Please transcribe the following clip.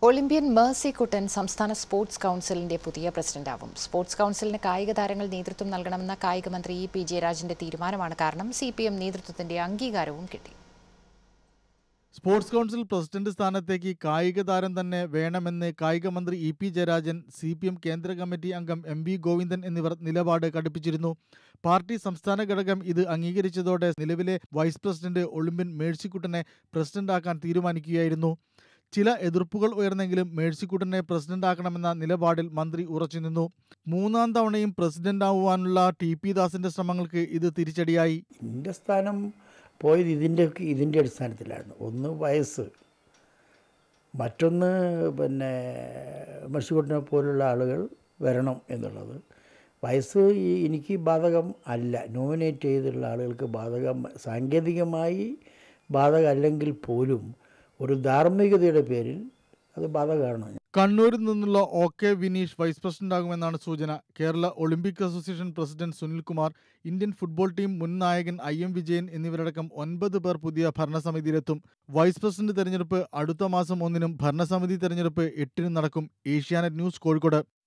Olympian Mercy കുട്ടൻ സംസ്ഥാന sports കൗൺസിലിന്റെ പുതിയ പ്രസിഡന്റാവും സ്പോർട്സ് കൗൺസിലിന് കായിക താരങ്ങൾ നേതൃത്വം നൽകണമെന്ന കായിക മന്ത്രി ഇ പി ജയരാജന്റെ തീരുമാനമാണ് കാരണം സി പി എം നേതൃത്വത്തിന്റെ അംഗീകാരവും കിട്ടി സ്പോർട്സ് കൗൺസിൽ പ്രസിഡന്റ് സ്ഥാനത്തേക്ക് കായിക താരം തന്നെ വേണമെന്ന് കായിക മന്ത്രി E P Jayarajan C P M കേന്ദ്ര കമ്മിറ്റി അംഗം എം വി ഗോവിന്ദൻ എന്നിവർ നിലപാട് കടുപ്പിച്ചിരുന്നു പാർട്ടി സംസ്ഥാന ഘടകം ഇത് അംഗീകരിച്ചതോടെ നിലവിലെ വൈസ് പ്രസിഡന്റ് ഒളിമ്പ്യൻ മേഴ്സിക്കുട്ടനെ പ്രസിഡന്റാക്കാൻ തീരുമാനിക്കുകയായിരുന്നു ചില എതിർപ്പുകൾ ഉയർന്നെങ്കിലും മേഴ്സിക്കുട്ടനെ പ്രസിഡന്റാക്കണമെന്ന നിലപാടിൽ മന്ത്രി ഉറച്ചുനിന്നു മൂന്നാം തവണയും പ്രസിഡന്റാവുവാനുള്ള ടി പി ദാസിന്റെ ശ്രമങ്ങൾക്ക് ഇത് തിരിച്ചടിയായി എൻ്റെ സ്ഥാനം പോയത് ഇതിൻ്റെ ഇതിൻ്റെ അടിസ്ഥാനത്തിലാണ് ഒന്ന് വയസ്സ് മറ്റൊന്ന് പിന്നെ മഷിക്കുട്ടിനെ പോലുള്ള ആളുകൾ വരണം എന്നുള്ളത് വയസ്സ് ഈ- എനിക്ക് ബാധകം അല്ല നോമിനേറ്റ് ചെയ്തിട്ടുള്ള ആളുകൾക്ക് ബാധകം സാങ്കേതികമായി ബാധകം അല്ലെങ്കിൽ പോലും ഒരു ധാർമ്മികതയുടെ പേരിൽ അത് ബാധകമാണ് കണ്ണൂരിൽ നിന്നുള്ള ഒ കെ വിനീഷ് വൈസ് പ്രസിഡന്റാകുമെന്നാണ് സൂചന Kerala Olympic association president Sunilkumar Indian football team മുൻ നായകൻ ഐ എം വിജയൻ എന്നിവരടക്കം ഒൻപത് പേർ പുതിയ ഭരണസമിതിയിലെത്തും വൈസ് പ്രസിഡന്റ് തെരഞ്ഞെടുപ്പ് അടുത്ത മാസം ഒന്നിനും ഭരണസമിതി തെരഞ്ഞെടുപ്പ് എട്ടിനും നടക്കും ഏഷ്യാനെറ്റ് ന്യൂസ് കോഴിക്കോട്